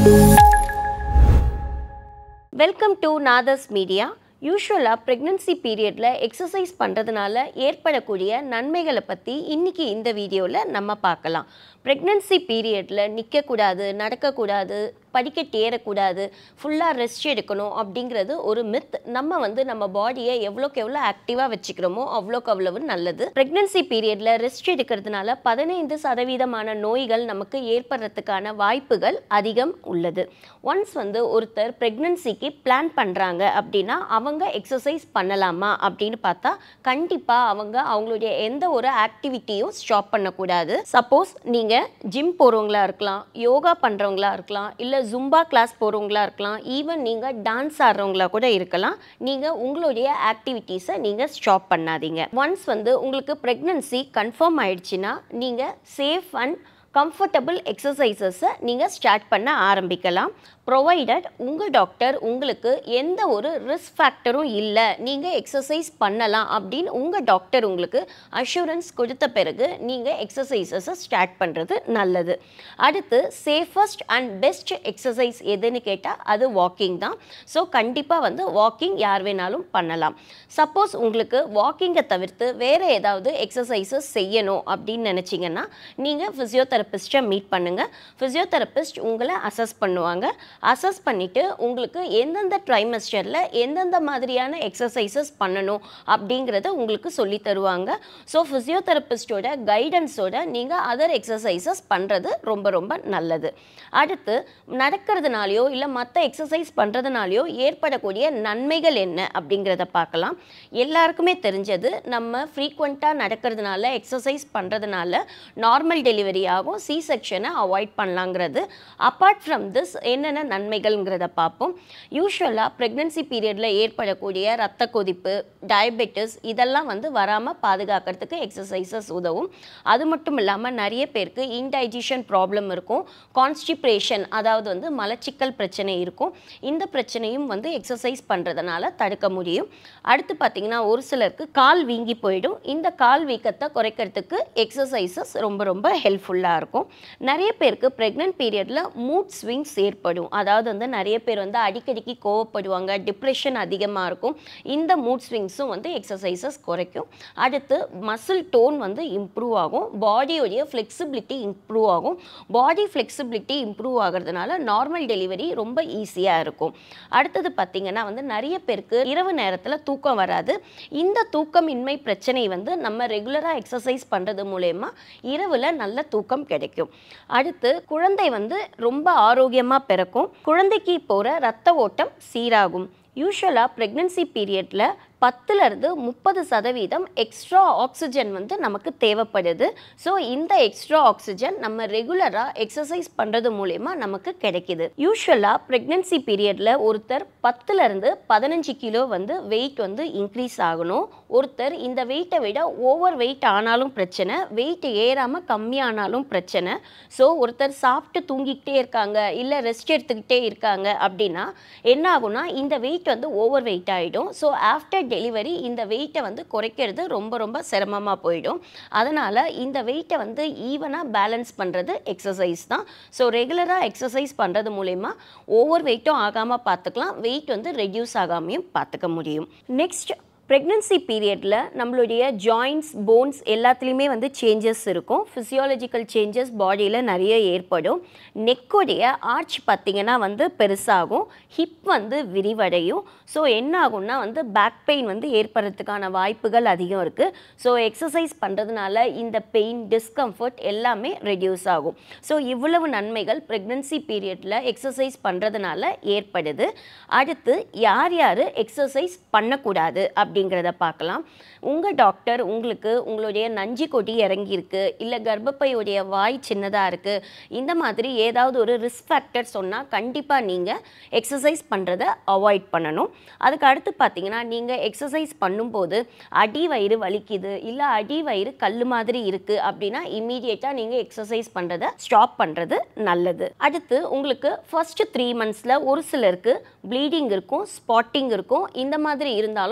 welcome to Nathars media யூஸ்வலாக pregnancy பீரியடில் exercise பண்ணுறதுனால ஏற்படக்கூடிய நன்மைகளை பற்றி இன்றைக்கி இந்த வீடியோவில் நம்ம பார்க்கலாம் ப்ரெக்னன்சி பீரியடில் நிற்கக்கூடாது நடக்கக்கூடாது படிக்கட்டு ஏறக்கூடாது ஃபுல்லாக ரெஸ்ட் எடுக்கணும் அப்படிங்கிறது ஒரு மித் நம்ம வந்து நம்ம பாடியை எவ்வளோக்கு எவ்வளோ ஆக்டிவாக வச்சுக்கிறோமோ அவ்வளோக்கு அவ்வளவு நல்லது ப்ரெக்னன்சி பீரியடில் ரெஸ்ட் எடுக்கிறதுனால பதினைந்து சதவீதமான நோய்கள் நமக்கு ஏற்படுறதுக்கான வாய்ப்புகள் அதிகம் உள்ளது ஒன்ஸ் வந்து ஒருத்தர் ப்ரெக்னன்சிக்கு பிளான் பண்ணுறாங்க அப்படின்னா அவங்க எக்ஸசைஸ் பண்ணலாமா அப்படின்னு பார்த்தா கண்டிப்பாக அவங்க அவங்களுடைய எந்த ஒரு ஆக்டிவிட்டியும் ஸ்டாப் பண்ணக்கூடாது சப்போஸ் நீங்கள் ஜிம் போகிறவங்களா இருக்கலாம் யோகா பண்ணுறவங்களா இருக்கலாம் இல்லை ஜும்பா கிளாஸ் போகிறவங்களா இருக்கலாம் ஈவன் நீங்கள் டான்ஸ் ஆடுறவங்களா கூட இருக்கலாம் நீங்கள் உங்களுடைய ஆக்டிவிட்டீஸை நீங்கள் ஸ்டாப் பண்ணாதீங்க ஒன்ஸ் வந்து உங்களுக்கு ப்ரெக்னன்சி கன்ஃபார்ம் ஆயிடுச்சுன்னா நீங்கள் சேஃப் அண்ட் கம்ஃபர்டபுள் எக்ஸசைசஸை நீங்கள் ஸ்டார்ட் பண்ண ஆரம்பிக்கலாம் ப்ரொவைடட் உங்கள் டாக்டர் உங்களுக்கு எந்த ஒரு ரிஸ்க் ஃபேக்டரும் இல்லை நீங்கள் எக்ஸசைஸ் பண்ணலாம் அப்படின்னு உங்கள் டாக்டர் உங்களுக்கு அஷூரன்ஸ் கொடுத்த பிறகு நீங்கள் எக்ஸசைசஸை ஸ்டார்ட் பண்ணுறது நல்லது அடுத்து சேஃபஸ்ட் அண்ட் பெஸ்ட் எக்ஸசைஸ் எதுன்னு கேட்டால் அது வாக்கிங் தான் ஸோ கண்டிப்பாக வந்து வாக்கிங் யார் வேணாலும் பண்ணலாம் சப்போஸ் உங்களுக்கு வாக்கிங்கை தவிர்த்து வேறு ஏதாவது எக்ஸசைசஸ் செய்யணும் அப்படின்னு நினச்சிங்கன்னா நீங்கள் ஃபிசியோதெரபிஸ்ட்டை மீட் பண்ணுங்கள் ஃபிசியோதெரபிஸ்ட் உங்களை அசஸ் பண்ணுவாங்க அசஸ் பண்ணிவிட்டு உங்களுக்கு எந்தெந்த ட்ரைமஸ்டரில் எந்தெந்த மாதிரியான எக்ஸசைசஸ் பண்ணணும் அப்படிங்கிறத உங்களுக்கு சொல்லி தருவாங்க ஸோ ஃபிசியோதெரபிஸ்டோட கைடன்ஸோட நீங்கள் அதர் எக்ஸசைசஸ் பண்ணுறது ரொம்ப ரொம்ப நல்லது அடுத்து நடக்கிறதுனாலையோ இல்லை மற்ற எக்ஸசைஸ் பண்ணுறதுனாலையோ ஏற்படக்கூடிய நன்மைகள் என்ன அப்படிங்கிறத பார்க்கலாம் எல்லாருக்குமே தெரிஞ்சது நம்ம ஃப்ரீக்வெண்ட்டாக நடக்கிறதுனால எக்ஸசைஸ் பண்ணுறதுனால நார்மல் டெலிவரி ஆகும் சி செக்ஷனை அவாய்ட் பண்ணலாங்கிறது அப்பார்ட் ஃப்ரம் திஸ் என்னென்ன நன்மைகள்ங்கிறத பார்ப்போம் யூஸ்வலாக ப்ரெக்னன்சி பீரியடில் ஏற்படக்கூடிய ரத்த கொதிப்பு டயபெட்டிஸ் இதெல்லாம் வந்து வராமல் பாதுகாக்கிறதுக்கு எக்ஸசைசஸ் உதவும் அது மட்டும் இல்லாமல் நிறைய பேருக்கு இன்டைஜஷன் ப்ராப்ளம் இருக்கும் கான்ஸ்டிப்ரேஷன் அதாவது வந்து மலச்சிக்கல் பிரச்சனை இருக்கும் இந்த பிரச்சனையும் வந்து எக்ஸசைஸ் பண்ணுறதுனால தடுக்க முடியும் அடுத்து பார்த்திங்கன்னா ஒரு சிலருக்கு கால் வீங்கி போயிடும் இந்த கால் வீக்கத்தை குறைக்கிறதுக்கு எக்ஸசைசஸ் ரொம்ப ரொம்ப ஹெல்ப்ஃபுல்லாக இருக்கும் நிறைய பேருக்கு ப்ரெக்னென்ட் பீரியடில் மூட் ஸ்விங்ஸ் ஏற்படும் அதாவது வந்து நிறைய பேர் வந்து அடிக்கடிக்கு கோவப்படுவாங்க டிப்ரெஷன் அதிகமாக இருக்கும் இந்த மூட் ஸ்விங்ஸும் வந்து எக்ஸசைசஸ் குறைக்கும் அடுத்து மசில் டோன் வந்து இம்ப்ரூவ் ஆகும் பாடியோடைய ஃப்ளெக்சிபிலிட்டி இம்ப்ரூவ் ஆகும் பாடி ஃப்ளெக்சிபிலிட்டி இம்ப்ரூவ் ஆகிறதுனால நார்மல் டெலிவரி ரொம்ப ஈஸியாக இருக்கும் அடுத்தது பார்த்திங்கன்னா வந்து நிறைய பேருக்கு இரவு நேரத்தில் தூக்கம் வராது இந்த தூக்கமின்மை பிரச்சனை வந்து நம்ம ரெகுலராக எக்ஸசைஸ் பண்ணுறது மூலயமா இரவில் நல்ல தூக்கம் கிடைக்கும் அடுத்து குழந்தை வந்து ரொம்ப ஆரோக்கியமாக பிறக்கும் குழந்தைக்கு போகிற ரத்த ஓட்டம் சீராகும் யூஸ்வலாக ப்ரெக்னன்சி பீரியடில் பத்துலேருந்து முப்பது சதவீதம் எக்ஸ்ட்ரா ஆக்சிஜன் வந்து நமக்கு தேவைப்படுது ஸோ இந்த எக்ஸ்ட்ரா ஆக்சிஜன் நம்ம ரெகுலராக எக்ஸசைஸ் பண்ணுறது மூலயமா நமக்கு கிடைக்கிது யூஸ்வலாக ப்ரெக்னென்சி பீரியடில் ஒருத்தர் பத்துலேருந்து பதினஞ்சு கிலோ வந்து வெயிட் வந்து இன்க்ரீஸ் ஆகணும் ஒருத்தர் இந்த வெயிட்டை விட ஓவர் வெயிட் ஆனாலும் பிரச்சனை வெயிட் ஏறாமல் கம்மியானாலும் பிரச்சனை ஸோ ஒருத்தர் சாப்பிட்டு தூங்கிக்கிட்டே இருக்காங்க இல்லை ரெஸ்ட் எடுத்துக்கிட்டே இருக்காங்க அப்படின்னா என்ன ஆகும்னா இந்த வெயிட் வந்து ஓவர் வெயிட் ஆகிடும் ஸோ ஆஃப்டர் டெலிவரி இந்த வெயிட்டை வந்து குறைக்கிறது ரொம்ப ரொம்ப சிரமமாக போயிடும் அதனால் இந்த வெயிட்டை வந்து ஈவனாக பேலன்ஸ் பண்ணுறது எக்ஸசைஸ் தான் ஸோ ரெகுலராக எக்ஸசைஸ் பண்ணுறது மூலயமா ஓவர் வெயிட்டும் ஆகாமல் பார்த்துக்கலாம் வெயிட் வந்து ரெடியூஸ் ஆகாமையும் பார்த்துக்க முடியும் நெக்ஸ்ட் ப்ரெக்னன்சி பீரியடில் நம்மளுடைய ஜாயின்ஸ் போன்ஸ் எல்லாத்துலேயுமே வந்து சேஞ்சஸ் இருக்கும் ஃபிசியாலஜிக்கல் சேஞ்சஸ் பாடியில் நிறைய ஏற்படும் நெக்குடைய ஆர்ச் பார்த்திங்கன்னா வந்து பெருசாகும் ஹிப் வந்து விரிவடையும் ஸோ என்ன ஆகும்னா வந்து பேக் பெயின் வந்து ஏற்படுறதுக்கான வாய்ப்புகள் அதிகம் இருக்குது ஸோ எக்ஸசைஸ் பண்ணுறதுனால இந்த பெயின் டிஸ்கம்ஃபர்ட் எல்லாமே ரெடியூஸ் ஆகும் ஸோ இவ்வளவு நன்மைகள் ப்ரெக்னன்சி பீரியடில் எக்ஸசைஸ் பண்ணுறதுனால ஏற்படுது அடுத்து யார் யார் எக்ஸசைஸ் பண்ணக்கூடாது அப்படிங்கிறத பார்க்கலாம் உங்கள் டாக்டர் உங்களுக்கு உங்களுடைய நஞ்சு கொடி இறங்கியிருக்கு இல்லை கர்ப்பப்பையுடைய வாய் சின்னதாக இருக்குது இந்த மாதிரி ஏதாவது ஒரு ரிஸ்க் ஃபேக்டர் சொன்னால் கண்டிப்பாக நீங்கள் எக்ஸசைஸ் பண்ணுறதை அவாய்ட் பண்ணணும் அதுக்கு அடுத்து பார்த்தீங்கன்னா நீங்கள் எக்ஸசைஸ் பண்ணும்போது அடி வயிறு வலிக்குது இல்லை அடி வயிறு கல் மாதிரி இருக்குது அப்படின்னா இம்மீடியட்டாக நீங்கள் எக்ஸசைஸ் பண்ணுறதை ஸ்டாப் பண்ணுறது நல்லது அடுத்து உங்களுக்கு ஃபர்ஸ்ட் த்ரீ மந்த்ஸில் ஒரு சிலருக்கு ப்ளீடிங் இருக்கும் ஸ்பாட்டிங் இருக்கும் இந்த மாதிரி இருந்தாலும் எக்ஸசைஸ்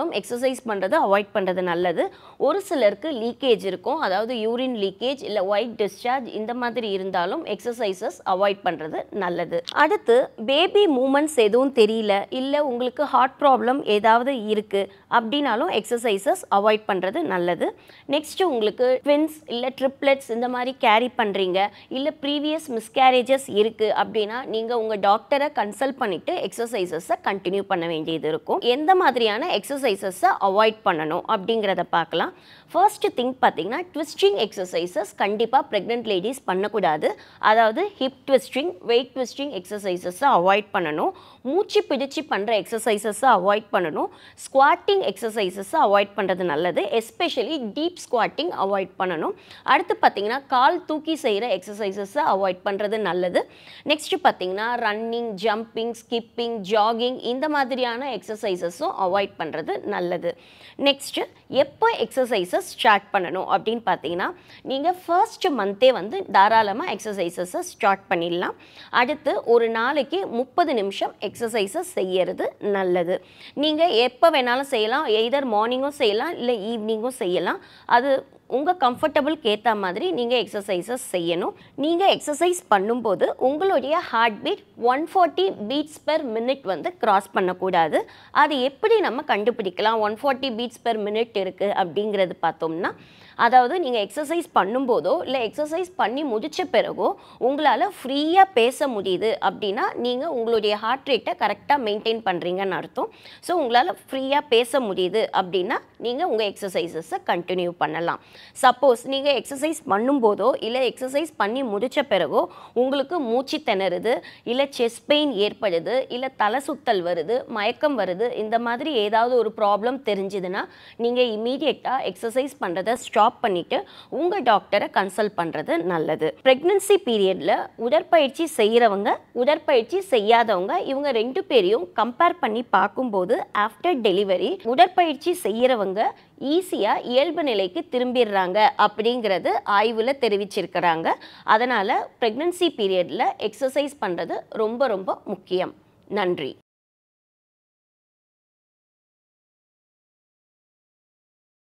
எக்ஸசைஸ் பண்ணுறது அவாய்ட் பண்ணுறது நல்லது ஒரு சிலருக்கு லீக்கேஜ் இருக்கும் அதாவது யூரின் லீக்கேஜ் இல்லை ஒயிட் டிஸ்சார்ஜ் இந்த மாதிரி இருந்தாலும் எக்ஸசைசஸ் அவாய்ட் பண்ணுறது நல்லது அடுத்து பேபி மூமெண்ட்ஸ் எதுவும் தெரியல இல்லை உங்களுக்கு ஹார்ட் ப்ராப்ளம் ஏதாவது இருக்குது அப்படின்னாலும் எக்ஸசைசஸ் அவாய்ட் பண்ணுறது நல்லது நெக்ஸ்ட் உங்களுக்கு ட்வின்ஸ் இல்லை ட்ரிப்ளெட்ஸ் இந்த மாதிரி கேரி பண்ணுறீங்க இல்லை ப்ரீவியஸ் மிஸ்கேரேஜஸ் இருக்குது அப்படின்னா நீங்கள் உங்கள் டாக்டரை கன்சல்ட் பண்ணிவிட்டு எக்ஸசைசஸை கண்டினியூ பண்ண வேண்டியது இருக்கும் எந்த மாதிரியான எக்ஸசைசஸை அவாய்ட் பண்ணணும் அப்படிங்கிறத பார்க்கலாம் ஃபர்ஸ்ட் திங் பார்த்தீங்கன்னா ட்விஸ்டிங் எக்ஸசைசஸ் கண்டிப்பாக ப்ரெக்னென்ட் லேடிஸ் பண்ணக்கூடாது அதாவது ஹிப் ட்விஸ்டிங் வெயிட் ட்விஸ்டிங் எக்ஸசைசஸை அவாய்ட் பண்ணணும் மூச்சு பிடிச்சு பண்ணுற எக்ஸசைசஸை அவாய்ட் பண்ணணும் ஸ்குவாட்டிங் எக்ஸசைசஸை அவாய்ட் பண்ணுறது நல்லது எஸ்பெஷலி டீப் ஸ்குவாட்டிங் அவாய்ட் பண்ணணும் அடுத்து பார்த்தீங்கன்னா கால் தூக்கி செய்கிற எக்ஸசைசஸை அவாய்ட் பண்ணுறது நல்லது நெக்ஸ்ட் பார்த்தீங்கன்னா ரன்னிங் ஜம்பிங் ஸ்கிப்பிங் ஜாகிங் இந்த மாதிரியான எக்ஸசைசஸும் அவாய்ட் பண்ணுறது நல்லது நெக்ஸ்ட்டு எப்போ எக்ஸசைசஸ் ஸ்டார்ட் பண்ணணும் அப்படின்னு பார்த்தீங்கன்னா நீங்கள் ஃபர்ஸ்ட் மந்த்தே வந்து தாராளமாக எக்ஸசைசஸை ஸ்டார்ட் பண்ணிடலாம் அடுத்து ஒரு நாளைக்கு முப்பது நிமிஷம் எக்ஸசைசஸ் செய்யறது நல்லது நீங்கள் எப்போ வேணாலும் செய்யலாம் எய்தர் மார்னிங்கும் செய்யலாம் இல்லை ஈவினிங்கும் செய்யலாம் அது உங்கள் கம்ஃபர்டபுளுக்கு ஏற்ற மாதிரி நீங்கள் எக்ஸசைசஸ் செய்யணும் நீங்கள் எக்ஸசைஸ் பண்ணும்போது உங்களுடைய heart beat one forty beats per minute வந்து கிராஸ் பண்ணக்கூடாது அது எப்படி நம்ம கண்டுபிடிக்கலாம் one forty beats per minute இருக்குது அப்படிங்கிறது பார்த்தோம்னா அதாவது நீங்கள் எக்ஸசைஸ் பண்ணும்போதோ இல்லை எக்ஸசைஸ் பண்ணி முடித்த பிறகோ உங்களால் ஃப்ரீயாக பேச முடியுது அப்படின்னா நீங்கள் உங்களுடைய ஹார்ட் ரேட்டை கரெக்டாக மெயின்டைன் பண்ணுறீங்கன்னு அர்த்தம் ஸோ உங்களால் ஃப்ரீயாக பேச முடியுது அப்படின்னா நீங்கள் உங்கள் எக்ஸசைசஸை கண்டினியூ பண்ணலாம் சப்போஸ் நீங்கள் எக்ஸசைஸ் பண்ணும்போதோ இல்லை எக்ஸசைஸ் பண்ணி முடித்த பிறகோ உங்களுக்கு மூச்சு திணறுது இல்லை செஸ்ட் பெயின் ஏற்படுது இல்லை தலை சுத்தல் வருது மயக்கம் வருது இந்த மாதிரி ஏதாவது ஒரு ப்ராப்ளம் தெரிஞ்சுதுன்னா நீங்கள் இமீடியட்டாக எக்ஸசைஸ் பண்ணுறதை ஸ்டாப் பண்ணிவிட்டு உங்கள் டாக்டரை கன்சல்ட் பண்ணுறது நல்லது ப்ரெக்னன்சி பீரியடில் உடற்பயிற்சி செய்கிறவங்க உடற்பயிற்சி செய்யாதவங்க இவங்க ரெண்டு பேரையும் கம்பேர் பண்ணி பார்க்கும்போது ஆஃப்டர் டெலிவரி உடற்பயிற்சி செய்கிறவங்க ஈஸியாக இயல்பு நிலைக்கு திரும்பிடுறாங்க அப்படிங்கிறது ஆய்வில் தெரிவிச்சிருக்கிறாங்க அதனால் ப்ரெக்னன்சி பீரியடில் எக்ஸசைஸ் பண்ணுறது ரொம்ப ரொம்ப முக்கியம் நன்றி